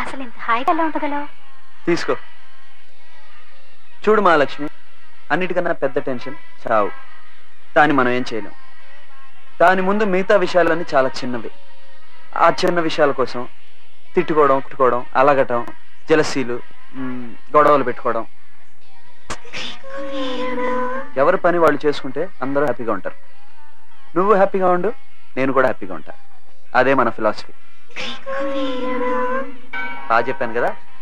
అసలు ఇంత హాయిగా ఎలా ఉండగలవు తీసుకో చూడు మహాలక్ష్మి అన్నిటికన్నా పెద్ద టెన్షన్ చావు దాన్ని మనం ఏం చేయలేం దాని ముందు మిగతా విషయాలన్నీ చాలా చిన్నవి ఆ చిన్న విషయాల కోసం తిట్టుకోవడం కుట్టుకోవడం అలగటం జలసీలు మ్, గొడవలు పెట్టుకోవడం ఎవరి పని వాళ్ళు చేసుకుంటే అందరూ హ్యాపీగా ఉంటారు నువ్వు హ్యాపీగా ఉండు నేను కూడా హ్యాపీగా ఉంటా అదే మన ఫిలాసఫీ బాగా చెప్పాను కదా